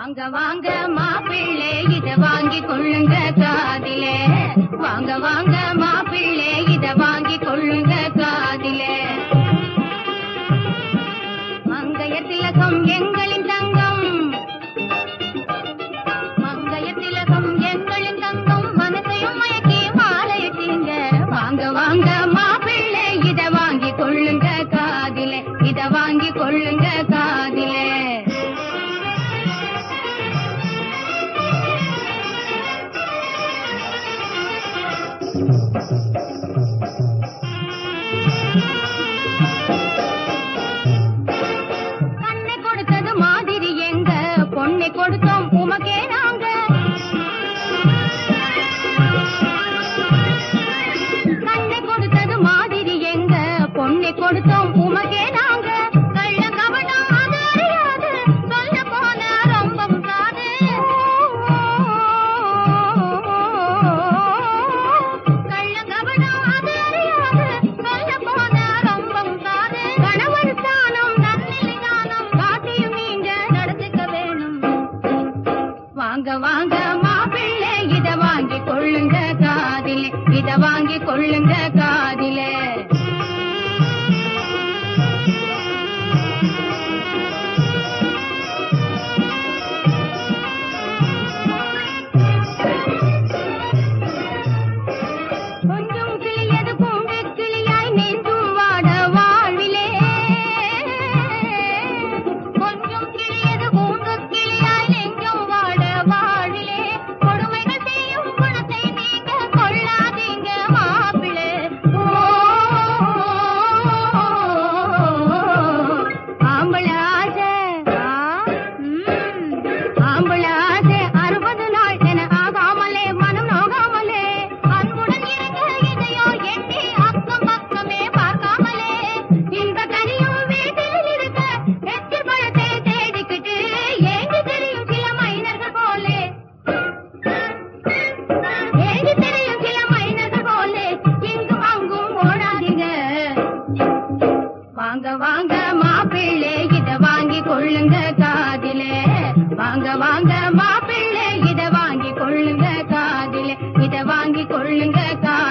வாங்க வாங்க மாப்பிள்ளை இத வாங்கி கொள்ளுங்க காதிலே வாங்க வாங்க மாப்பிள்ளை இத வாங்கி கொள்ளுங்க காதிலே மங்கைய திலகம் எங்களின் தங்கம் மங்கைய திலகம் எங்களின் தங்கம் மனசையும் மயக்கி மாலையிட்டீங்க வாங்க வாங்க மாப்பிள்ளை இத வாங்கி கொள்ளுங்க காதிலே இத வாங்கி கொள்ளுங்க காதிலே கண்ணை கொடுத்தது மாதிரி எங்க பொண்ணை கொடுத்தோம் உமக்கே நாங்க கண்ணை கொடுத்தது மாதிரி எங்க பொண்ணை கொடுத்தோம் உமக்கே நாங்க கள்ள கபடம் அது அறியாது சொல்ல போன ரொம்பவும் காது கள்ள கபடம் அது அறியாது சொல்ல போன ரொம்பவும் காது கணவன் ஸ்தானம் நன்னிலை தானம் காட்டியும் நீங்க நடந்துக்க வேணும் வாங்க வாங்க மாப்பிள்ளை இத வாங்கி கொள்ளுங்க காதிலே இத வாங்கி கொள்ளுங்க காதிலே கொஞ்சம் கிளியது பூண்டு கிளியாய் நெஞ்சும் வாட வாழ்விலே கொஞ்சம் கிளியது பூண்டு கிளியாய் நெஞ்சும் வாட வாழ்விலே கொடுமைகள் செய்யும் குணத்தை நீங்க கொள்ளாதீங்க மாப்பிளே ஓ ஆம்பள ஆசை ஆ, ம். ஆம்பள ஆசை அறுபது நாள் என ஆகாமலே மனம் நோகாமலே அன்புடன் இருங்க இதையோ எண்ணி அக்கம் பக்கமே பார்க்காமலே இந்த கனியும் வீட்டில் இருக்க எச்சில் பழத்தை தேடிக்கிட்டு ஏங்கி தெரியும் சில மைனர்கள் போலே ஏங்கி தெரியும் சில மைனர்கள் போலே இங்கும் அங்கும் ஓடாதீங்க வாங்க வாங்க மாப்பிள்ளை இத வாங்கி கொள்ளுங்க காதிலே வாங்க வாங்க மாப்பிள்ளை இத வாங்கி கொள்ளுங்க காதிலே இத வாங்கி கொள்ளுங்க காதிலே